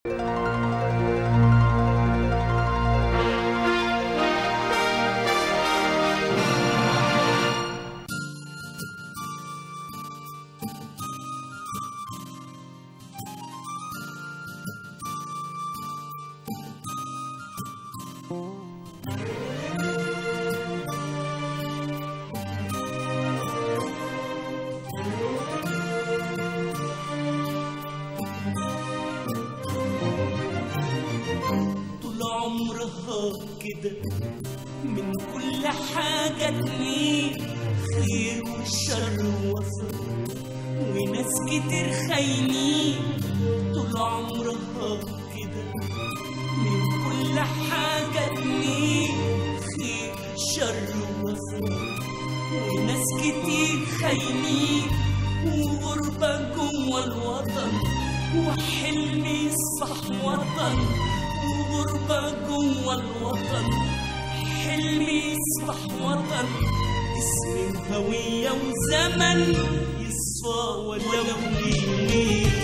طول عمرها كده من كل حاجة تميل خير والشر وصل وناس كتير خاينين طول عمرها كده من كل حاجة تميل خير شر وصل وناس كتير خاينين وغربة جوه الوطن وحلم يصبح وطن وغربة جوه الوطن حلم يصبح وطن اسم وهوية وزمن يصفى ولو ليل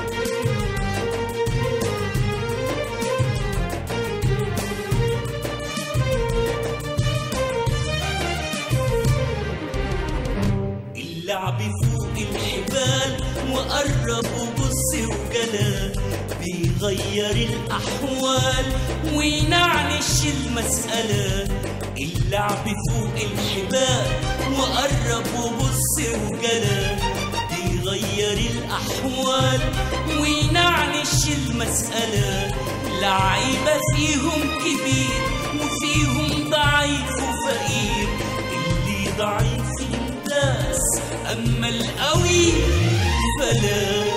اللعب فوق الحبال وقرب وبص وجلا بيغير الأحوال وينعنش المسألة اللعب فوق الحبال وقرب وبص وجلا بيغير الأحوال وينعنش المسألة لعيبة فيهم كبير وفيهم ضعيف وفقير اللي ضعيف ينداس أما القوي فلا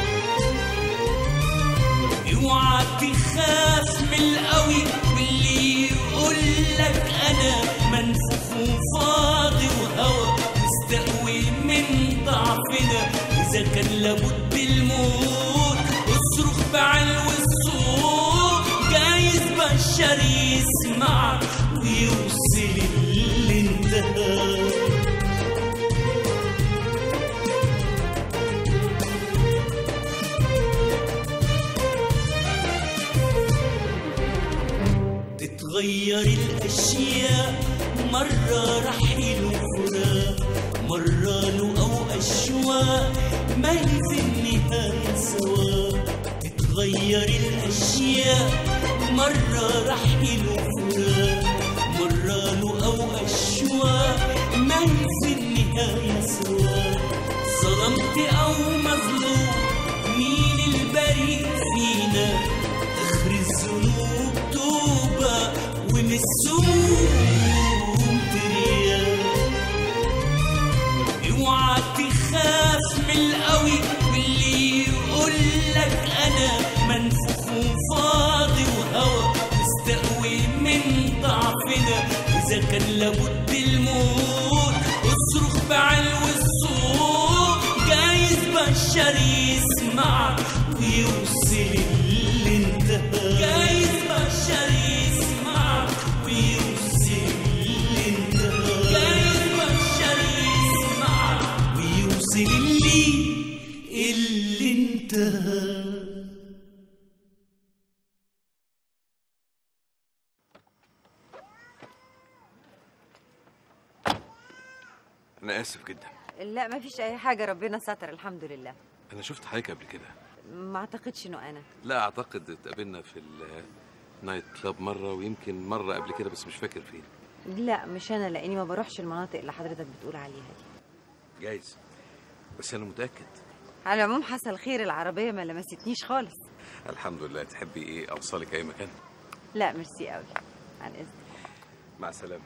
اوعى تخاف من القوي واللي يقول لك انا منفوخ وفاضي وهوى مستقوي من ضعفنا اذا كان لابد الموت اصرخ بعلو الصوت جايز بشر يسمع ويوصل اللي انتهى تتغير الأشياء مرة رحيل وفراق مرة لقوا أشواق ما هي في النهاية سوا تتغير الأشياء مرة رحيل وفراق مرة لقوا أشواق ما هي في النهاية سوا ظلمت أو مظلوم مين البريء فينا اخر الذنوب توبة ومن السموم تريا اوعى تخاف من القوي واللي يقول لك انا منفوخ وفاضي وهوى مستقوي من ضعفنا اذا كان لابد الموت اصرخ بعلو الصوت جايز بشر يسمع ويوصل اللي انتهى جايز بشر يسمع ويوصل اللي انتهى جايز بشر يسمع ويوصل اللي اللي انتهى انا اسف جدا لا ما فيش اي حاجه ربنا ستر الحمد لله انا شفت حضرتك قبل كده ما اعتقدش انه انا لا اعتقد اتقابلنا في النايت كلاب مره ويمكن مره قبل كده بس مش فاكر فين لا مش انا لاني ما بروحش المناطق اللي حضرتك بتقول عليها دي جايز بس انا متاكد على العموم حصل خير العربيه ما لمستنيش خالص الحمد لله تحبي ايه اوصلك اي مكان لا ميرسي قوي عن اذنك مع السلامه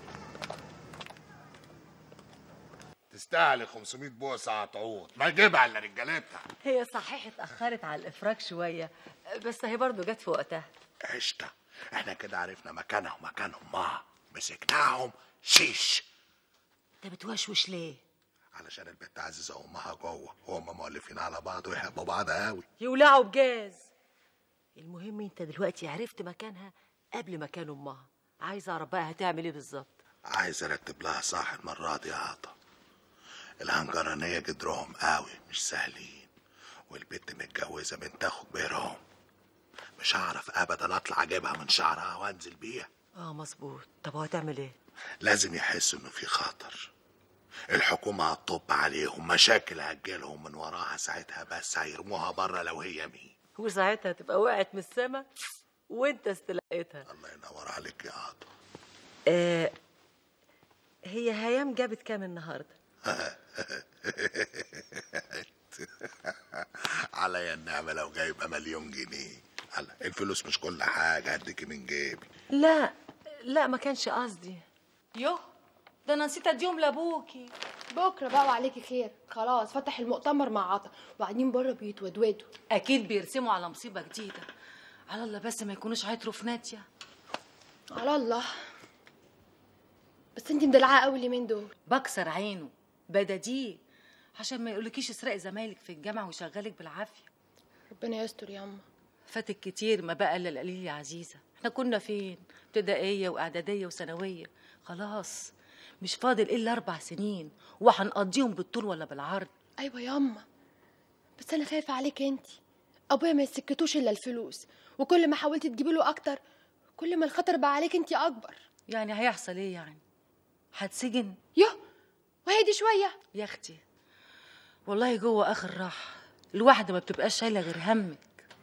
تستاهل 500 بوسه عطعوط ما يجيبها الا رجالتها هي صحيح اتأخرت على الإفراج شوية بس هي برضه جت في وقتها قشطه احنا كده عرفنا مكانها ومكان امها مسكناهم شيش انت بتوشوش ليه؟ علشان البنت عزيزه امها جوه وهم مؤلفين على بعض ويحبوا بعض قوي يولعوا بجاز المهم انت دلوقتي عرفت مكانها قبل مكان امها عايز اعرف بقى هتعمل ايه بالظبط عايز ارتب لها صح المره دي يا عطا الهنجرانيه جدرهم قوي مش سهلين والبنت متجوزه بنت اخو كبيرهم مش هعرف ابدا اطلع اجيبها من شعرها وانزل بيها اه مظبوط طب هو هتعمل ايه لازم يحس انه في خطر الحكومة هتطب عليهم مشاكل هتجيلهم من وراها ساعتها بس هيرموها بره لو هي مين وساعتها تبقى وقعت من السما وانت استلقيتها الله ينور عليك يا عطا آه هي هيام جابت كام النهارده عليا النعمة لو جايبة مليون جنيه هلا الفلوس مش كل حاجة هديكي من جيبي لا لا ما كانش قصدي يوه ده انا نسيت اديهم لابوكي بكره بقى وعليكي خير خلاص فتح المؤتمر مع عطا وقاعدين بره بيتودودوا اكيد بيرسموا على مصيبه جديده على الله بس ما يكونوش هيطروا في ناديه على الله بس انتي مدلعه قوي اليومين دول بكسر عينه بداديه عشان ما يقولكيش اسرقي زمايلك في الجامعه ويشغلك بالعافيه ربنا يستر يا اما فاتك كتير ما بقى الا القليل يا عزيزه احنا كنا فين ابتدائيه واعداديه وثانويه خلاص مش فاضل الا اربع سنين وهنقضيهم بالطول ولا بالعرض ايوه يا اما بس انا خايفه عليك انتي ابويا ما يسكتوش الا الفلوس وكل ما حاولتي تجيبي له اكتر كل ما الخطر بقى عليك انتي اكبر يعني هيحصل ايه يعني هتسجن يوه وهي دي شويه يا اختي والله جوه اخر راحه الواحده ما بتبقاش شايله غير همك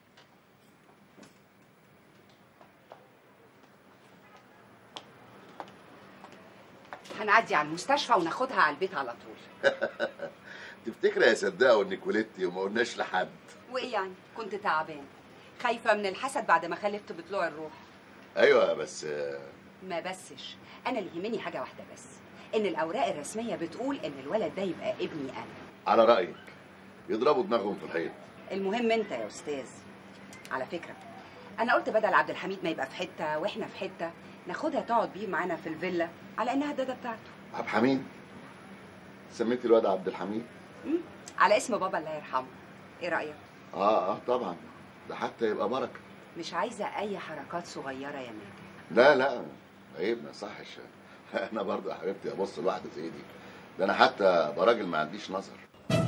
هنعدي على المستشفى وناخدها على البيت على طول تفتكري يا صدقوا انك ولدتي وما قلناش لحد وايه يعني كنت تعبان خايفه من الحسد بعد ما خلفت بطلوع الروح ايوه بس آه، ما بسش انا اللي يهمني حاجه واحده بس ان الاوراق الرسميه بتقول ان الولد ده يبقى ابني انا على رايك يضربوا دماغهم في الحيط المهم انت يا استاذ على فكره انا قلت بدل عبد الحميد ما يبقى في حته واحنا في حته ناخدها تقعد بيه معانا في الفيلا على انها داده بتاعته عبد الحميد سميتي الواد عبد الحميد مم؟ على اسم بابا الله يرحمه ايه رايك اه اه طبعا ده حتى يبقى بركه مش عايزه اي حركات صغيره يا ماجد لا لا عيب ما يصحش انا برضه يا حبيبتي ابص لواحده زي دي ده انا حتى براجل ما عنديش نظر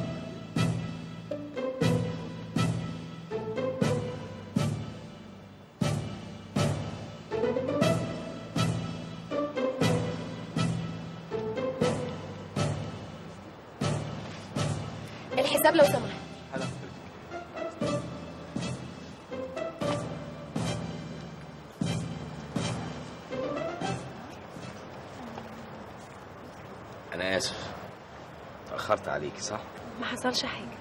الحساب لو سمحت انا اسف اتاخرت عليكي صح ما حصلش حاجه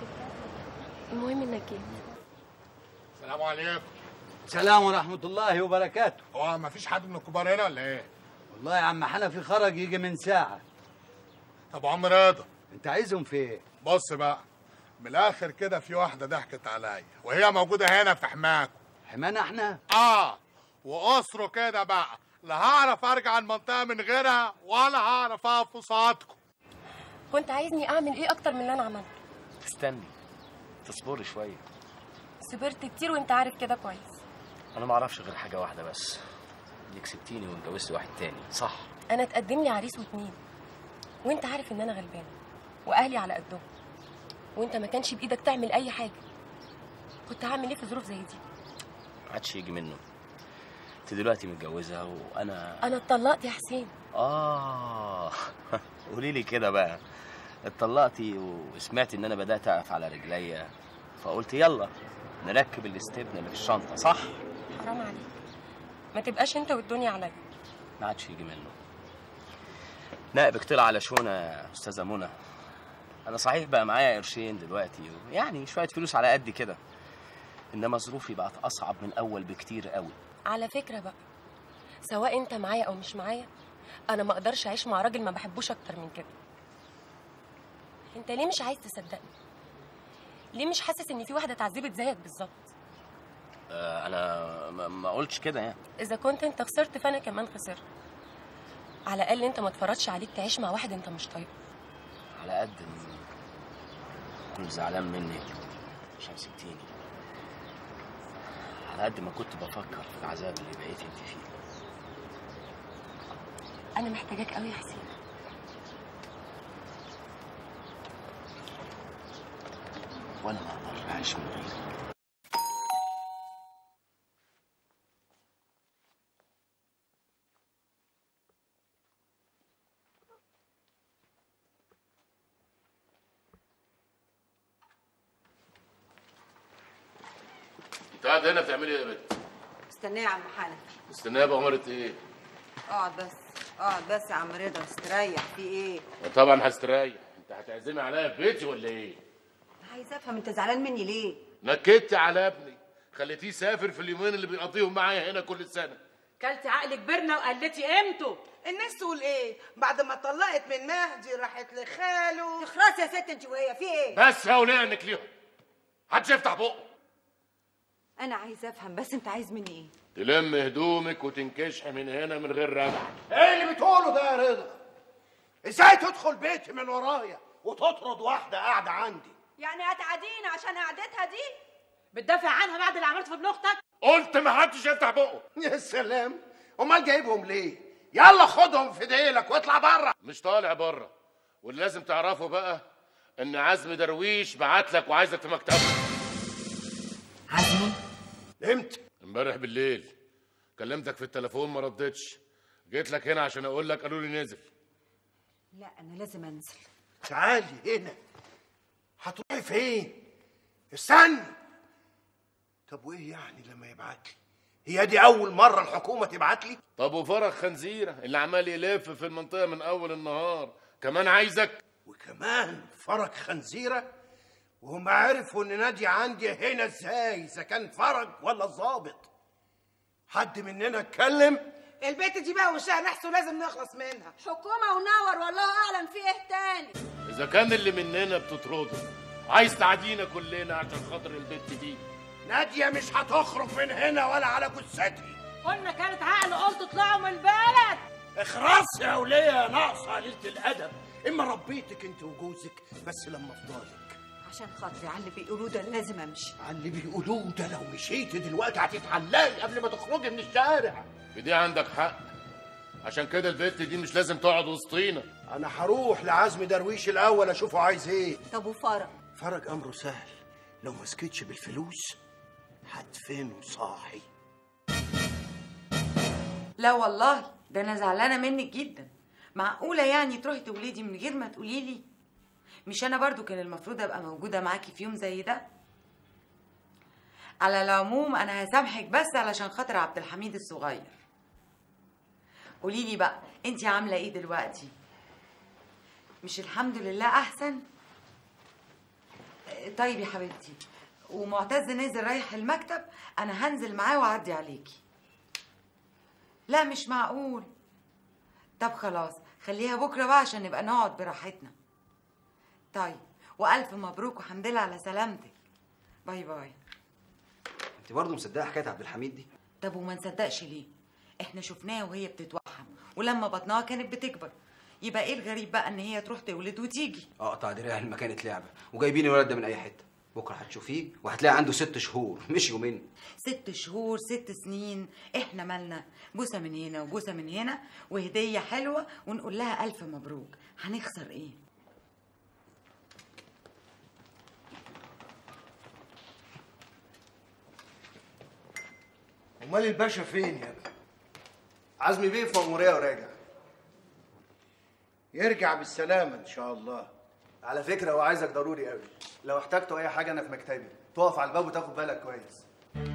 المهم انك جيت السلام عليكم السلام ورحمة الله وبركاته هو ما فيش حد من الكبار هنا ولا ايه؟ والله يا عم حنفي خرج يجي من ساعة طب عم رضا انت عايزهم في ايه؟ بص بقى من الاخر كده في واحده ضحكت عليا وهي موجوده هنا في حماكم حمانا احنا؟ اه واسره كده بقى لا هعرف ارجع المنطقه من غيرها ولا هعرف اقف قصادكم كنت عايزني اعمل ايه اكتر من اللي انا عملته استني تصبري شويه صبرت كتير وانت عارف كده كويس انا ما اعرفش غير حاجه واحده بس انك سبتيني واتجوزت واحد تاني صح انا اتقدم لي عريس واتنين وانت عارف ان انا غلبانه واهلي على قدهم وانت ما كانش بايدك تعمل اي حاجه كنت هعمل ايه في ظروف زي دي ما عادش يجي منه انت دلوقتي متجوزه وانا انا اتطلقت يا حسين اه قولي لي كده بقى اتطلقتي وسمعتي ان انا بدات اقف على رجليا فقلت يلا نركب الاستبن اللي في الشنطه صح حرام عليك ما تبقاش انت والدنيا عليا ما عادش يجي منه نائبك طلع على شونه يا استاذه منى انا صحيح بقى معايا قرشين دلوقتي يعني شويه فلوس على قد كده انما ظروفي بقت اصعب من اول بكتير قوي على فكره بقى سواء انت معايا او مش معايا انا ما اقدرش اعيش مع راجل ما بحبوش اكتر من كده انت ليه مش عايز تصدقني ليه مش حاسس ان في واحده اتعذبت زيك بالظبط آه انا ما- ما قلتش كده يعني اذا كنت انت خسرت فانا كمان خسرت على الاقل انت ما اتفرضش عليك تعيش مع واحد انت مش طايقه على قد ما كنت زعلان منك عشان سبتيني على قد ما كنت بفكر في العذاب اللي بقيت انت فيه انا محتاجاك قوي يا حسين وانا ما اقدرش اعيش من غيرك انت قاعد هنا بتعملي ايه يا بنت استناه يا عم حنفي مستنيه بأمارة ايه اقعد بس اقعد بس يا عم رضا استريح في ايه طبعا هستريح انت هتعزمي عليا في بيتي ولا ايه عايز افهم انت زعلان مني ليه نكدت على ابني خليتيه يسافر في اليومين اللي بيقضيهم معايا هنا كل سنه كلتي عقل كبرنا وقلتي قيمته الناس تقول ايه بعد ما طلقت من مهدي راحت لخاله اخرس يا ست انت وهي في ايه بس يا وليه انك ليهم محدش يفتح بقه انا عايز افهم بس انت عايز مني ايه تلم هدومك وتنكشحي من هنا من غير رجع ايه اللي بتقوله ده يا رضا ازاي تدخل بيتي من ورايا وتطرد واحده قاعده عندي يعني هتعادينا عشان قعدتها دي بتدافع عنها بعد اللي عملته في ابن اختك قلت ما حدش يفتح بقه يا سلام امال جايبهم ليه يلا خدهم في ديلك واطلع بره مش طالع بره واللي لازم تعرفه بقى ان عزمي درويش بعت لك وعايزك في مكتبه عزمي امتى امبارح بالليل كلمتك في التليفون ما ردتش جيت لك هنا عشان اقول لك قالوا لي نزل لا انا لازم انزل تعالي هنا هتروحي فين استني طب وايه يعني لما يبعت لي هي دي اول مره الحكومه تبعت لي طب وفرج خنزيره اللي عمال يلف في المنطقه من اول النهار كمان عايزك وكمان فرج خنزيره وهم عرفوا ان نادي عندي هنا ازاي اذا كان فرج ولا ظابط حد مننا اتكلم البيت دي بقى وشها نحس ولازم نخلص منها حكومه ونور والله اعلم في ايه تاني اذا كان اللي مننا بتطرده عايز تعدينا كلنا عشان خاطر البت دي ناديه مش هتخرج من هنا ولا على جثتي قلنا كانت عقل قلت اطلعوا من البلد اخرس يا وليه ناقصه قليله الادب اما ربيتك انت وجوزك بس لما افضلك عشان خاطري على اللي بيقولوه ده لازم امشي على اللي بيقولوه ده لو مشيتي دلوقتي هتتعلقي قبل ما تخرجي من الشارع في دي عندك حق عشان كده البت دي مش لازم تقعد وسطينا انا هروح لعزم درويش الاول اشوفه عايز ايه طب وفرج فرج امره سهل لو ما سكتش بالفلوس هدفنه صاحي لا والله ده انا زعلانه منك جدا معقوله يعني تروحي تولدي من غير ما تقولي لي مش انا برضو كان المفروض ابقى موجوده معاكي في يوم زي ده على العموم انا هسامحك بس علشان خاطر عبد الحميد الصغير قولي لي بقى انت عامله ايه دلوقتي مش الحمد لله احسن آه، طيب يا حبيبتي ومعتز نازل رايح المكتب انا هنزل معاه واعدي عليكي لا مش معقول طب خلاص خليها بكره بقى عشان نبقى نقعد براحتنا طيب والف مبروك وحمد لله على سلامتك باي باي انت برضه مصدقه حكايه عبد الحميد دي طب وما نصدقش ليه احنا شفناها وهي بتتوحم ولما بطنها كانت بتكبر يبقى ايه الغريب بقى ان هي تروح تولد وتيجي اقطع دراعي ما كانت لعبه وجايبين الولد ده من اي حته بكره هتشوفيه وهتلاقي عنده ست شهور مش يومين ست شهور ست سنين احنا مالنا بوسه من هنا وبوسه من هنا وهديه حلوه ونقول لها الف مبروك هنخسر ايه امال الباشا فين يا ابني عزمي بيه في مأمورية وراجع يرجع بالسلامه ان شاء الله على فكرة هو عايزك ضروري قوي لو احتجتوا أي حاجة أنا في مكتبي تقف على الباب وتاخد بالك كويس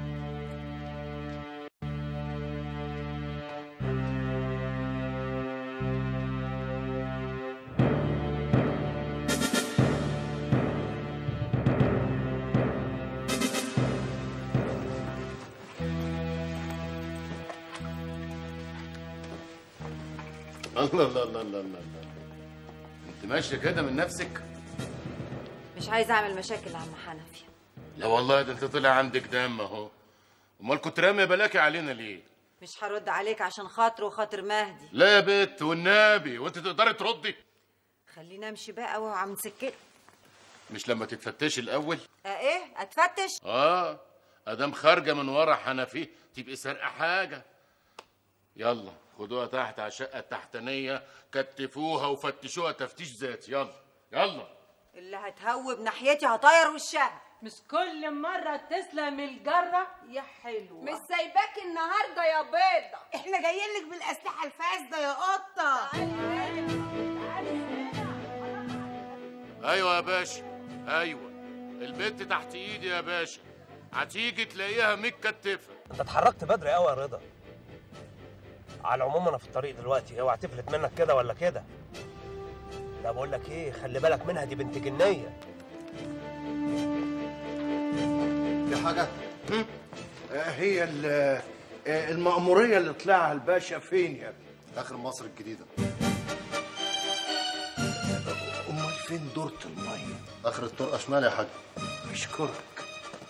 الله الله الله الله الله انت ماشيه كده من نفسك مش عايزه اعمل مشاكل يا عم حنفي لا والله ده انت طلع عندك دم اهو امال كنت رامي بلاكي علينا ليه مش هرد عليك عشان خاطره وخاطر مهدي لا يا بت والنبي وانت تقدري تردي خلينا امشي بقى واوعى من سكتي مش لما تتفتشي الاول اه ايه اتفتش اه ادام خارجه من ورا حنفيه تبقي سارقه حاجه يلا خدوها تحت على الشقه التحتانيه كتفوها وفتشوها تفتيش ذاتي يلا يلا اللي هتهوب ناحيتي هطير وشها مش كل مرة تسلم الجرة يا حلوة مش سايباك النهارده يا بيضه احنا جايين لك بالاسلحه الفاسده يا قطه ايوه يا باشا ايوه البنت تحت ايدي يا باشا هتيجي تلاقيها متكتفه انت اتحركت بدري قوي يا رضا على العموم انا في الطريق دلوقتي اوعى تفلت منك كده ولا كده لا بقول لك ايه خلي بالك منها دي بنت جنيه في حاجة؟ آه، هي ال- آه، المأمورية اللي طلعها الباشا فين يا ابني؟ اخر مصر الجديده أمال فين دورة المية؟ اخر الطرقه شمال يا حاج أشكرك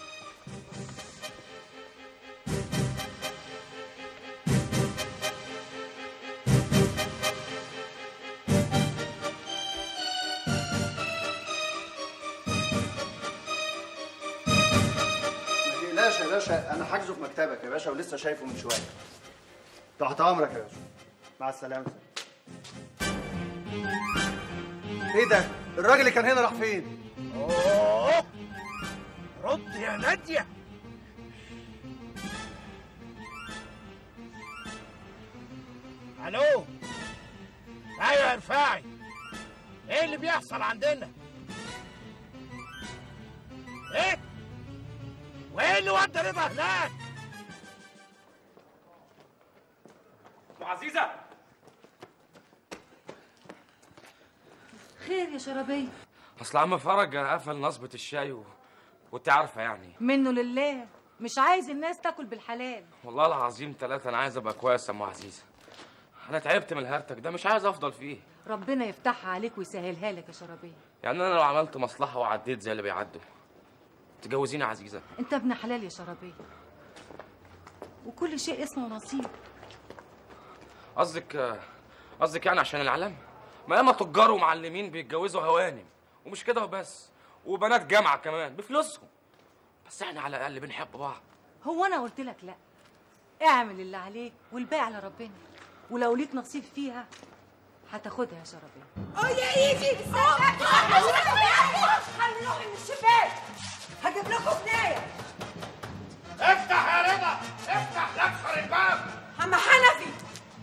ما تقلقش يا باشا انا حاجزه في مكتبك يا باشا ولسه شايفه من شويه تحت امرك يا باشا مع السلامه ايه ده الراجل اللي كان هنا راح فين أوه رد يا نادية ألو أيوة يا رفاعي إيه اللي بيحصل عندنا؟ إيه؟ وإيه اللي ودى رضا هناك؟ عزيزة خير يا شربية اصل عم فرج قفل نصبة الشاي و... وانت عارفة يعني منه لله مش عايز الناس تاكل بالحلال والله العظيم ثلاثة انا عايز ابقى كويس يا ام عزيزة انا تعبت من الهرتك ده مش عايز افضل فيه ربنا يفتحها عليك ويسهلها لك يا شربية يعني انا لو عملت مصلحة وعديت زي اللي بيعدوا تجوزيني يا عزيزة انت ابن حلال يا شربية وكل شيء اسمه نصيب قصدك قصدك يعني عشان العالم ما ياما تجار ومعلمين بيتجوزوا هوانم ومش كده وبس وبنات جامعة كمان بفلوسهم بس احنا على الاقل بنحب بعض هو انا قلت لك لا اعمل اللي عليك والباقي على ربنا ولو ليك نصيب فيها هتاخدها يا شربية اه يا ايدي هنروح من الشباك هجيب لكم بنايه افتح يا رضا افتح لا اكسر الباب عم حنفي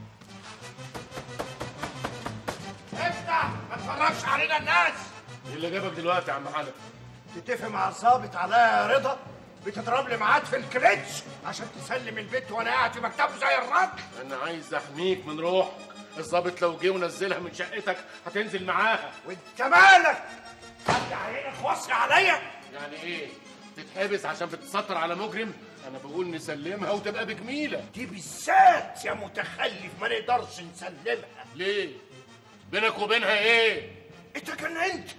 افتح ما تفرجش علينا الناس ايه اللي جابك دلوقتي يا عم حنفي تتفق مع الظابط عليا يا رضا بتضرب لي ميعاد في الكريتش عشان تسلم البيت وانا قاعد في مكتبه زي الراجل انا عايز احميك من روحك الظابط لو جه ونزلها من شقتك هتنزل معاها وانت مالك حد عينك وصي عليا يعني ايه تتحبس عشان بتتستر على مجرم انا بقول نسلمها وتبقى بجميله دي بالذات يا متخلف ما نقدرش نسلمها ليه بينك وبينها ايه انت جننت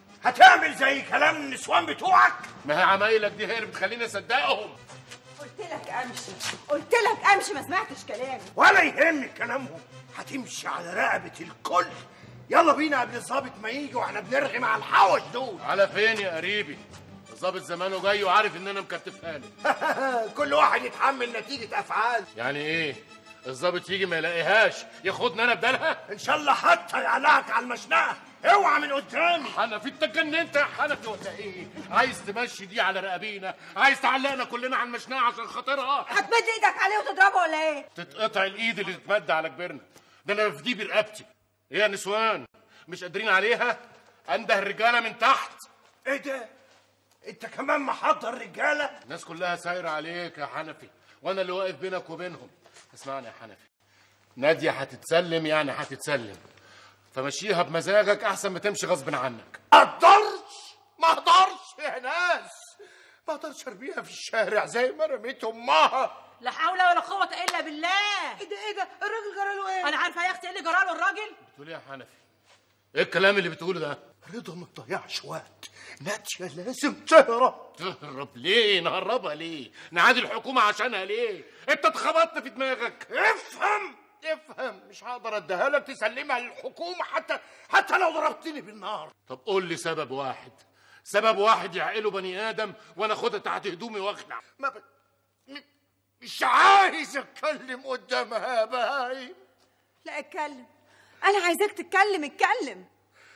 هتعمل زي كلام النسوان بتوعك ما هي عمايلك دي هي اللي بتخليني اصدقهم قلت لك امشي قلت لك امشي ما سمعتش كلامي ولا يهمك كلامهم هتمشي على رقبة الكل يلا بينا قبل الظابط ما يجي واحنا بنرغي مع الحوش دول على فين يا قريبي الظابط زمانه جاي وعارف ان انا مكتفها له كل واحد يتحمل نتيجة أفعال يعني ايه الظابط يجي ما يلاقيهاش ياخدني انا بدالها إن شاء الله حتى يعلقك على المشنقة اوعى من قدامي حنفي انت اتجننت يا حنفي ولا ايه عايز تمشي دي على رقابينا عايز تعلقنا كلنا على المشنقة عشان خاطرها هتمد ايدك عليه وتضربه ولا ايه تتقطع الايد اللي تتمد على كبرنا ده انا في دي برقبتي ايه يا نسوان مش قادرين عليها انده الرجاله من تحت ايه ده انت كمان محضر رجالة الناس كلها سايره عليك يا حنفي وانا اللي واقف بينك وبينهم اسمعني يا حنفي ناديه هتتسلم يعني هتتسلم فمشيها بمزاجك احسن ما تمشي غصب عنك ما اقدرش ما اقدرش يا ناس ما اقدرش ارميها في الشارع زي ما رميت امها لا حول ولا قوة إلا بالله ايه ده ايه ده الراجل جراله ايه أنا عارفة يا أختي إيه اللي جراله الراجل بتقول ايه يا حنفي ايه الكلام اللي بتقوله ده رضا ما تضيعش وقت نادية لازم تهرب تهرب ليه نهربها ليه نعادي الحكومه عشانها ليه انت اتخبطت في دماغك افهم افهم مش هقدر اديها لك تسلمها للحكومه حتى حتى لو ضربتني بالنار طب قول لي سبب واحد سبب واحد يعقله بني ادم وانا اخدها تحت هدومي واخلع ما ب... م- مش عايز اتكلم قدامها يا بهايم لا اتكلم انا عايزاك تتكلم اتكلم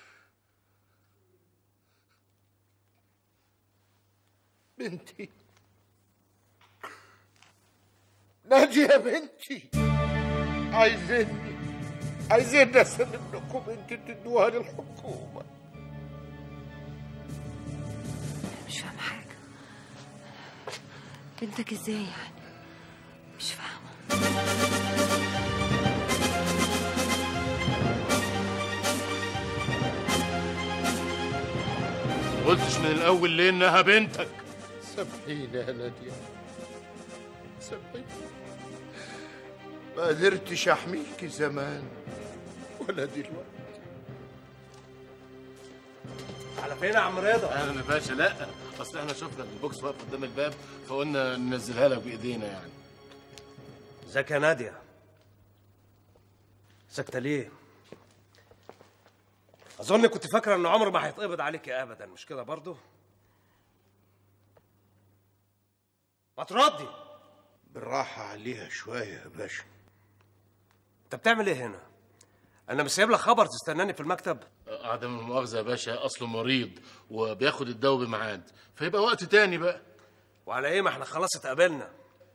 بنتي نادي يا بنتي عايزيني عايزين اسلم لكم بنتي تدوها للحكومه مش فاهمة حاجة بنتك ازاي يعني مش فاهمه قلتش من الاول ليه انها بنتك سامحيني يا ناديه سامحيني ما قدرتش احميكي زمان ولا دلوقتي على فين يا عم رضا؟ اهلا يا باشا لا اصل احنا شفنا البوكس واقف قدام الباب فقلنا ننزلها لك بايدينا يعني ازيك يا ناديه ساكته ليه اظن كنت فاكره ان عمر ما هيتقبض عليك ابدا مش كده برضه ما تردي بالراحة عليها شوية يا باشا انت بتعمل ايه هنا انا مش سايب لك خبر تستناني في المكتب عدم المؤاخذه يا باشا اصله مريض وبياخد الدواء بميعاد فيبقى وقت تاني بقى وعلى ايه ما احنا خلاص اتقابلنا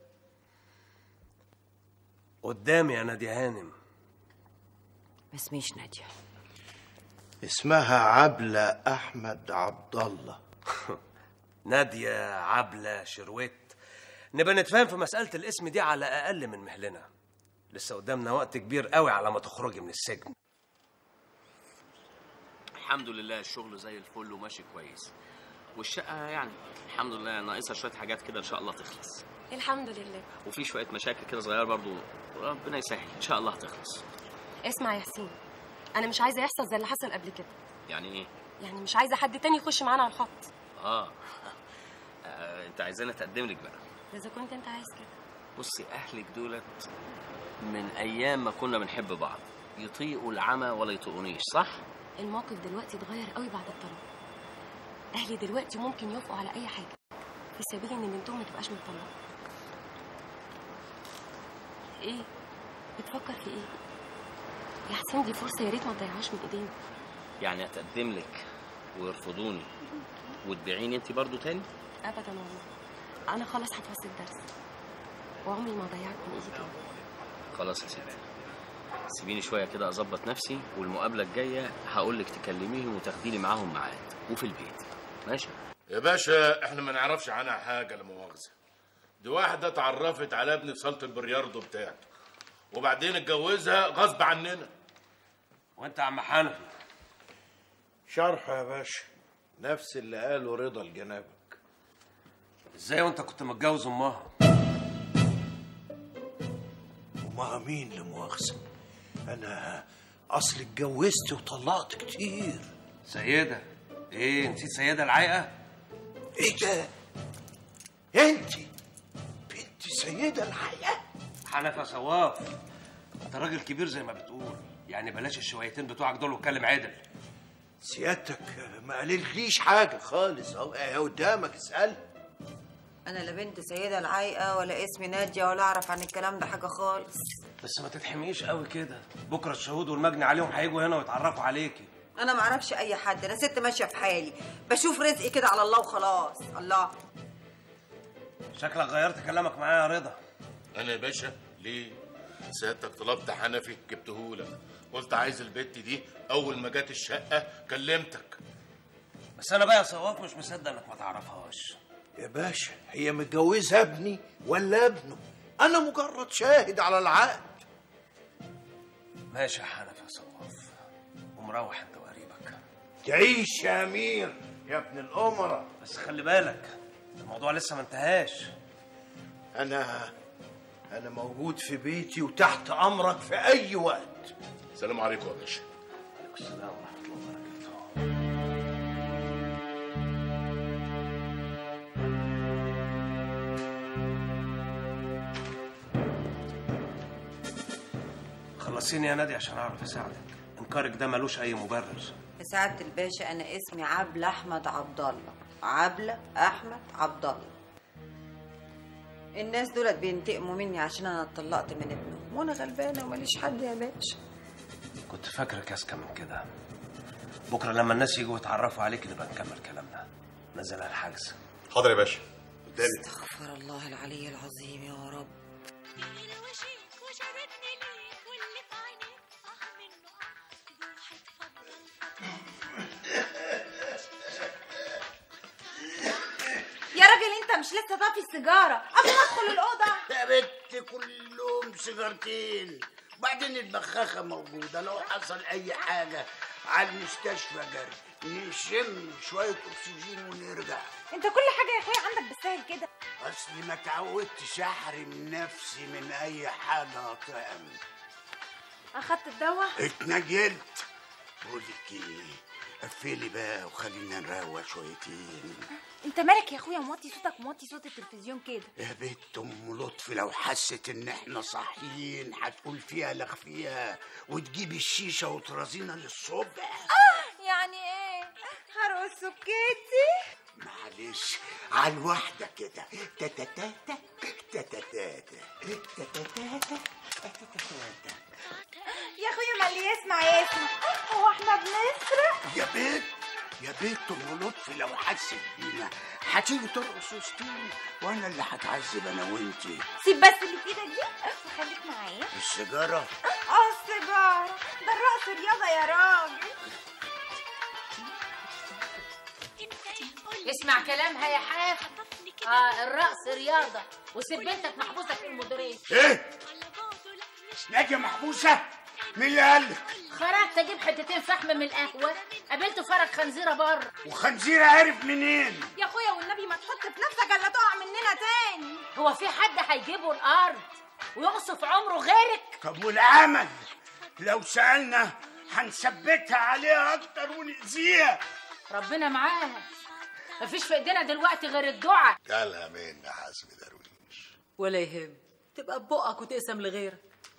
قدامي يا نادية هانم ما اسميش ناديه اسمها عبلة أحمد عبد الله نادية عبلة شرويت نبقى نتفاهم في مسألة الاسم دي على أقل من مهلنا لسه قدامنا وقت كبير قوي على ما تخرجي من السجن الحمد لله الشغل زي الفل وماشي كويس والشقة يعني الحمد لله ناقصها شوية حاجات كده إن شاء الله تخلص الحمد لله وفي شوية مشاكل كده صغيرة برضو ربنا يسهل إن شاء الله هتخلص اسمع يا حسين انا مش عايزه يحصل زي اللي حصل قبل كده يعني إيه؟ يعني مش عايزه حد تاني يخش معانا على الخط آه آه، أنت عايزاني أتقدم لك بقى اذا كنت انت عايز كده بصي أهلك دولت من أيام ما كنا بنحب بعض يطيقوا العمى ولا يطيقونيش صح؟ الموقف دلوقتي اتغير قوي بعد الطلاق اهلي دلوقتي ممكن يوافقوا على اي حاجه في سبيل ان بنتهم ما تبقاش مطلقه ايه بتفكر في ايه يا حسين دي فرصه يا ريت ما تضيعهاش من ايدينا يعني أتقدم لك ويرفضوني وتبيعيني أنت برضو تاني؟ ابدا والله انا خلاص هتفصل الدرس وعمري ما ضيعك من ايدي تاني خلاص يا ستي سيبيني شويه كده اظبط نفسي والمقابله الجايه هقول لك تكلميهم وتاخدي لي معاهم ميعاد وفي البيت ماشي يا باشا احنا ما نعرفش عنها حاجه لا مؤاخذه دي واحده اتعرفت على ابن صاله البرياردو بتاعته وبعدين اتجوزها غصب عننا وانت يا عم حنفي شرح يا باشا نفس اللي قاله رضا لجنابك ازاي وانت كنت متجوز امها ومع مين لمؤاخذة أنا أصل اتجوزت وطلقت كتير سيدة ايه نسيت سيدة العايقة إيه ده؟ أنت بنت سيدة الحياة حنفي يا صواف انت راجل كبير زي ما بتقول يعني بلاش الشويتين بتوعك دول واتكلم عدل سيادتك ما قالليش حاجة خالص أهو أهي قدامك اسأل انا لا بنت سيده العايقه ولا اسمي ناديه ولا اعرف عن الكلام ده حاجه خالص بس ما تتحميش قوي كده بكره الشهود والمجني عليهم هيجوا هنا ويتعرفوا عليكي انا ما اعرفش اي حد انا ست ماشيه في حالي بشوف رزقي كده على الله وخلاص الله شكلك غيرت كلامك معايا يا رضا انا يا باشا ليه سيادتك طلبت حنفي جبتهولك قلت عايز البت دي اول ما جت الشقه كلمتك بس انا بقى يا صواف مش مصدق انك ما تعرفهاش يا باشا هي متجوزة ابني ولا ابنه أنا مجرد شاهد على العقد ماشي يا حنفي يا صواف ومروح انت وقريبك تعيش يا أمير يا ابن الأمراء بس خلي بالك الموضوع لسه ما انتهاش أنا أنا موجود في بيتي وتحت أمرك في أي وقت السلام عليكم يا باشا السلام ورحمه الله وبركاته خلصيني يا نادي عشان اعرف اساعدك انكارك ده ملوش اي مبرر يا سعاده الباشا انا اسمي عبله احمد عبد الله عبله احمد عبد الله الناس دولت بينتقموا مني عشان انا اتطلقت من ابنهم وانا غلبانه وماليش حد يا باشا كنت فاكرك اذكى من كده بكره لما الناس يجوا يتعرفوا عليك نبقى نكمل كلامنا نزل على الحجز حاضر يا باشا قدامي استغفر الله العلي العظيم يا رب يا راجل انت مش لسه طافي السيجاره قبل ما ادخل الاوضه يا بنت كلهم سيجارتين وبعدين البخاخه موجوده لو حصل اي حاجه على المستشفى جري نشم شويه اكسجين ونرجع انت كل حاجه يا اخويا عندك بالسهل كده اصلي ما تعودتش احرم نفسي من اي حاجه اطعم اخدت الدواء اتنجلت بقول لك ايه قفلي بقى وخلينا نروق شويتين انت مالك يا اخويا موطي صوتك وموطي صوت التلفزيون كده يا بنت ام لطفي لو حست ان احنا صاحيين هتقول فيها لغ فيها وتجيب الشيشه وترازينا للصبح يعني ايه هرقص سكيتي معلش على الواحده كده تتتاتا تتتاتا تتتاتا تتتاتا يا اخويا ما اللي يسمع يسمع هو احنا بنسرق يا بنت يا بنت ام لطفي لو حست بينا هتيجي ترقص وسطينا وانا اللي هتعذب انا وانتي سيب بس اللي في ايدك دي وخليك معايا السيجاره اه السيجاره ده الرقص رياضه يا راجل اسمع كلامها يا حاج اه الرقص رياضه وسيب بنتك محبوسه في المديريه ايه ناجيه محبوسه مين اللي قال لك خرجت اجيب حتتين فحم من القهوه قابلت فرج خنزيره بره وخنزيره عرف منين يا اخويا والنبي ما تحط في نفسك الا تقع مننا تاني هو في حد هيجيبه الارض ويقصف عمره غيرك طب والعمل لو سالنا هنثبتها عليها اكتر ونأذيها ربنا معاها مفيش في ايدينا دلوقتي غير الدعاء قالها مين يا حازم درويش ولا يهم تبقى ببقك وتقسم لغيرك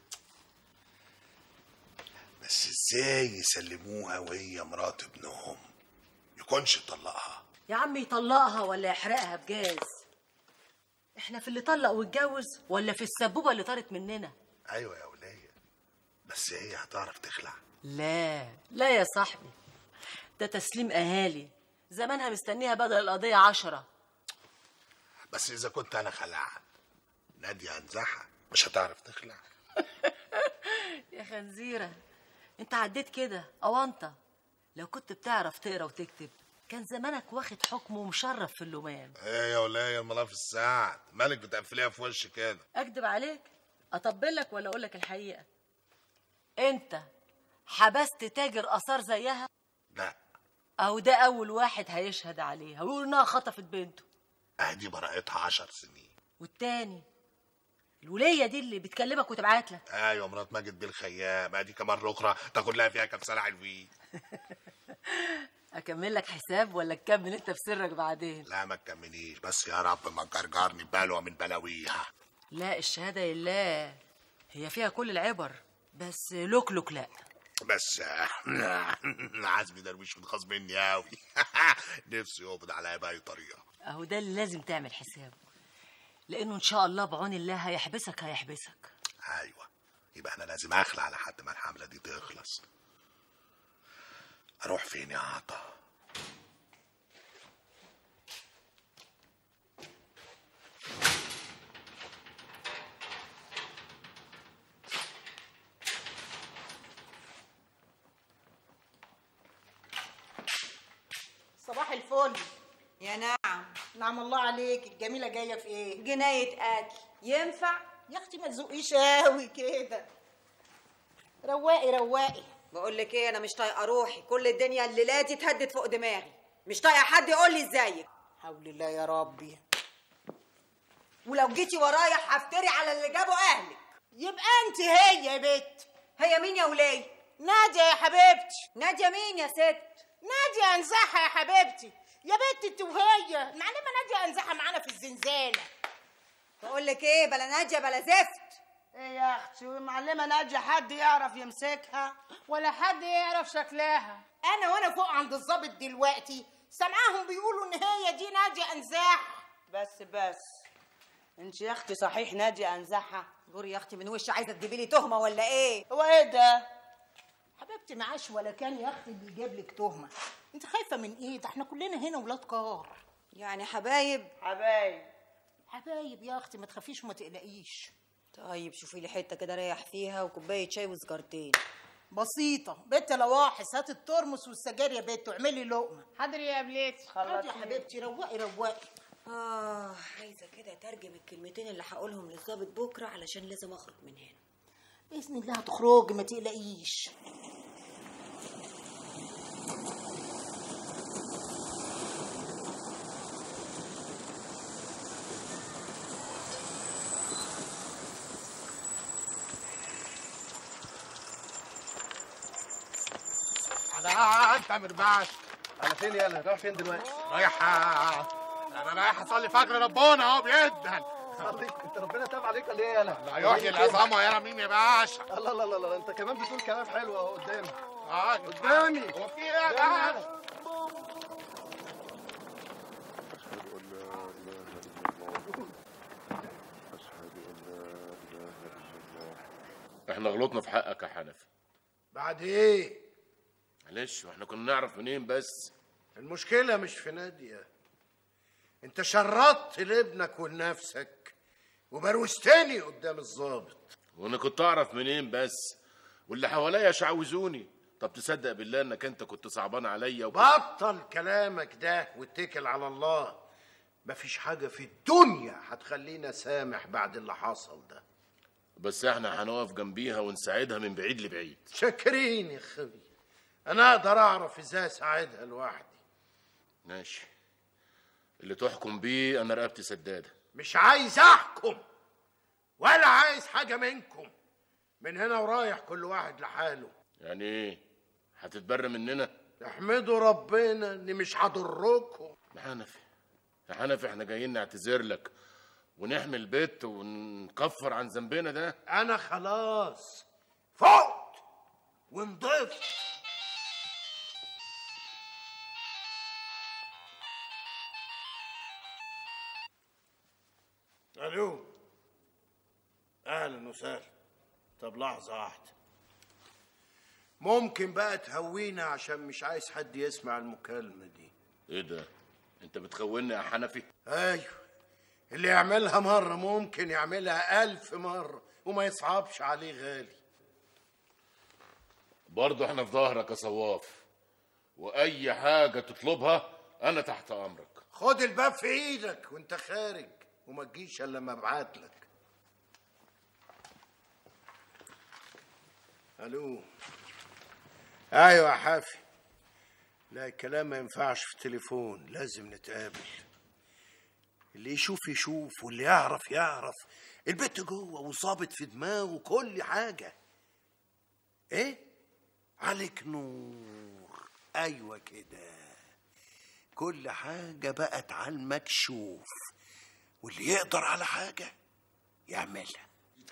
بس ازاي يسلموها وهي مرات ابنهم يكونش طلقها يا عم يطلقها ولا يحرقها بجاز احنا في اللي طلق واتجوز ولا في السبوبه اللي طارت مننا ايوه يا ولية بس هي هتعرف تخلع لا لا يا صاحبي ده تسليم اهالي زمانها مستنيها بدل القضيه عشرة بس اذا كنت انا خلعت نادية انزعها مش هتعرف تخلع يا خنزيره انت عديت كده اونطه لو كنت بتعرف تقرا وتكتب كان زمانك واخد حكم ومشرف في اللومان ايه يا ولية الملاف الساعة مالك بتقفليها في وشي كده اكدب عليك اطبل لك ولا اقول لك الحقيقه انت حبست تاجر اثار زيها لا او ده اول واحد هيشهد عليها ويقول انها خطفت بنته اهدي براءتها عشر سنين والتاني الوليه دي اللي بتكلمك وتبعت لك ايوه مرات ماجد بالخيام ادي كمان اخرى تاخد لها فيها كام سنه حلوين اكمل لك حساب ولا تكمل انت في سرك بعدين لا ما تكمليش بس يا رب ما تجرجرني بلوى من بلاويها لا الشهاده لله هي فيها كل العبر بس لوك لوك لا بس عزمي درويش متخاص مني قوي نفسي يقبض عليا باي طريقه اهو ده اللي لازم تعمل حسابه لانه ان شاء الله بعون الله هيحبسك هيحبسك ايوه يبقى انا لازم اخلع لحد ما الحمله دي تخلص اروح فين يا عطا صباح الفل يا نعم نعم الله عليك الجميله جايه في ايه جنايه قتل ينفع يا اختي ما تزقيش قوي كده رواقي رواقي بقول لك ايه انا مش طايقه روحي كل الدنيا الليلاتي اتهدت فوق دماغي مش طايقه حد يقول لي ازيك حول الله يا ربي ولو جيتي ورايا هفتري على اللي جابوا اهلك يبقى انت هي يا بت هي مين يا وليه ناديه يا حبيبتي ناديه مين يا ست ناديه انزعها يا حبيبتي يا بت انت وهي معلمه ناديه انزعها معانا في الزنزانه بقول لك ايه بلا ناديه بلا زفت ايه يا اختي ومعلمه ناديه حد يعرف يمسكها ولا حد يعرف شكلها انا وانا فوق عند الظابط دلوقتي سامعاهم بيقولوا ان هي دي ناديه انزاح بس بس انت يا اختي صحيح ناديه انزعها دور يا اختي من وش عايزه تجيبي لي تهمه ولا ايه هو ايه ده حبيبتي معاش ولا كان يا اختي بيجيب لك تهمه انت خايفه من ايه ده احنا كلنا هنا ولاد كار يعني حبايب حبايب حبايب يا اختي ما تخافيش وما تقلقيش طيب شوفي لي حته كده ريح فيها وكوبايه شاي وسجارتين بسيطه بنت لواحس هات الترمس والسجاير يا بنت واعملي لقمه حاضر يا بليتي خلاص يا حبيبتي روقي روقي اه عايزه كده اترجم الكلمتين اللي هقولهم للظابط بكره علشان لازم اخرج من هنا باذن الله هتخرجي ما تقلقيش انا انت مربعش على فين يلا رايح فين دلوقتي رايح انا رايح اصلي فجر ربنا اهو بيدهن صلي انت ربنا تاب عليك ولا ايه يالا لا يحيي العظامه يا مين يا باشا الله الله الله الله انت كمان بتقول كلام حلو اهو قدامي اه قدامي هو في ايه يا قدامي باشا احنا غلطنا في حقك يا حنفي بعد ايه معلش واحنا كنا نعرف منين بس المشكله مش في ناديه انت شرطت لابنك ولنفسك وبروستني قدام الظابط وانا كنت اعرف منين بس واللي حواليا شعوذوني طب تصدق بالله انك انت كنت صعبان عليا وكنت... بطل كلامك ده واتكل على الله مفيش حاجة في الدنيا هتخلينا سامح بعد اللي حصل ده بس احنا هنقف جنبيها ونساعدها من بعيد لبعيد شاكرين يا خوي انا اقدر اعرف ازاي اساعدها لوحدي ماشي اللي تحكم بيه انا رقبتي سداده مش عايز احكم ولا عايز حاجة منكم من هنا ورايح كل واحد لحاله يعني ايه هتتبر مننا احمدوا ربنا اني مش هضركم يا حنفي يا حنفي احنا جايين نعتذر لك ونحمي البيت ونكفر عن ذنبنا ده انا خلاص فقت ونضفت الو اهلا وسهلا طب لحظه واحده ممكن بقى تهوينا عشان مش عايز حد يسمع المكالمه دي ايه ده انت بتخوني يا حنفي ايوه اللي يعملها مرة ممكن يعملها ألف مرة وما يصعبش عليه غالي برضه احنا في ظهرك يا صواف واي حاجه تطلبها انا تحت امرك خد الباب في ايدك وانت خارج وما تجيش الا لما ابعت لك الو ايوه يا حافي لا الكلام ما ينفعش في التليفون لازم نتقابل اللي يشوف يشوف واللي يعرف يعرف البيت جوه وظابط في دماغه كل حاجة ايه عليك نور ايوه كده كل حاجة بقت على المكشوف واللي يقدر على حاجة يعملها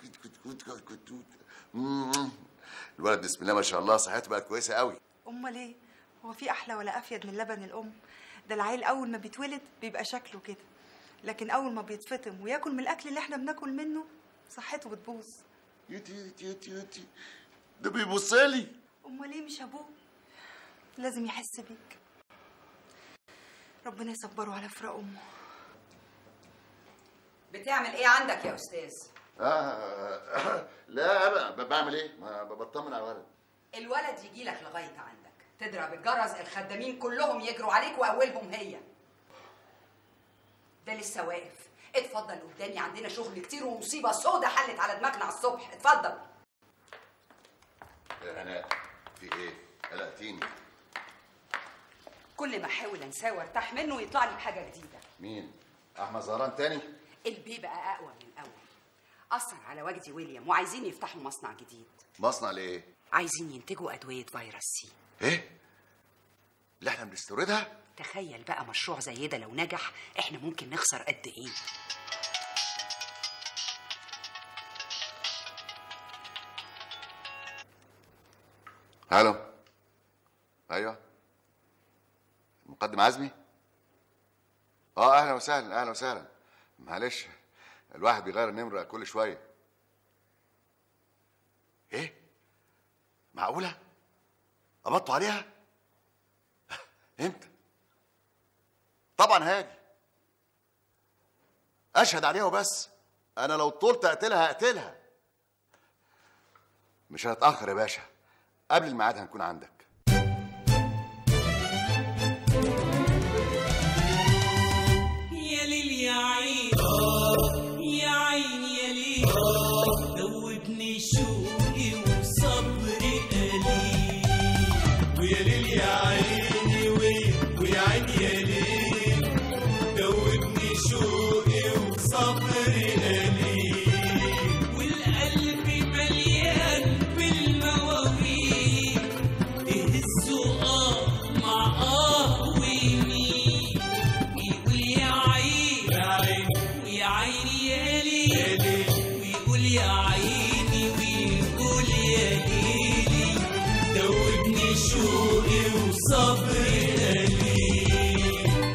مم. الولد بسم الله ما شاء الله صحته بقت كويسه قوي امال ايه هو في احلى ولا افيد من لبن الام ده العيل اول ما بيتولد بيبقى شكله كده لكن اول ما بيتفطم وياكل من الاكل اللي احنا بناكل منه صحته بتبوظ يوتي يوتي يوتي يوتي ده بيبص لي امال ايه مش ابوه لازم يحس بيك ربنا يصبره على فراق امه بتعمل ايه عندك يا استاذ آه لا ابدا بعمل ايه؟ ما بطمن على الولد الولد يجي لك لغايه عندك تضرب الجرس الخدامين كلهم يجروا عليك واولهم هي ده لسه واقف اتفضل قدامي عندنا شغل كتير ومصيبه سودة حلت على دماغنا على الصبح اتفضل يا هناء في ايه؟ قلقتيني كل ما احاول انساه وارتاح منه يطلع لي بحاجه جديده مين؟ احمد زهران تاني؟ البي بقى اقوى من الاول اثر على وجدي ويليام وعايزين يفتحوا مصنع جديد مصنع لايه؟ عايزين ينتجوا ادويه فيروس سي ايه؟ اللي احنا بنستوردها؟ تخيل بقى مشروع زي ده لو نجح احنا ممكن نخسر قد ايه الو ايوه المقدم عزمي اه اهلا وسهلا اهلا وسهلا معلش الواحد بيغير النمره كل شويه ايه معقوله قبضتوا عليها امتى طبعا هاجي اشهد عليها وبس انا لو طولت اقتلها اقتلها مش هنتاخر يا باشا قبل الميعاد هنكون عندك يا ليل ويا ليل يا عيني ويا ويا عيني يا ليل دوبني شوقي وصبري قليل والقلب مليان بالمواويل تهزه اه مع اه ويمين ويقول يا عين يا عين ويا عيني يا ليل ويقول يا عيني ويقول يا ليلي دوبني شوقي وصبري قليل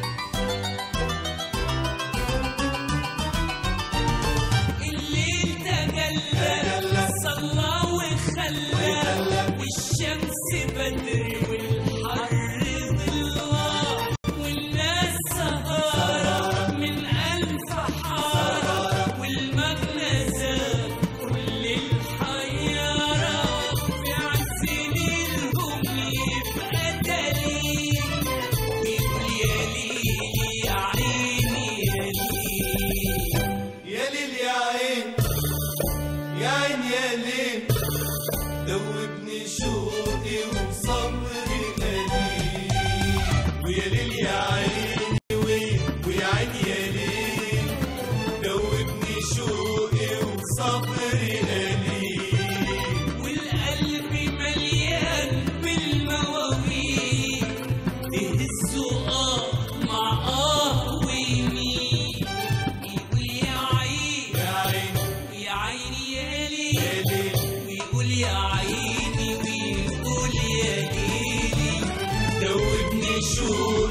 الليل تجلى صلى وخلى والشمس بدر والحر ضلال والناس سهارة من ألف حارة والمغنى زاد كل الحيارة في عز ليلهم يبقى دليل ويقول يا ليلي يا عيني يا ليل يا ليل يا عين يا عين يا ليل دوبني شوقي وصبري قليل ويا ليل يا عيني ويا ويا عيني يا ليل دوبني شوقي وصبري قليل والقلب مليان بالمواويل تهزه اه مع اه ويمين ويقول يا عين يا عين ويا عيني يا ليل ويقول يا عيني ويقول يا ليلي دوبني شوقي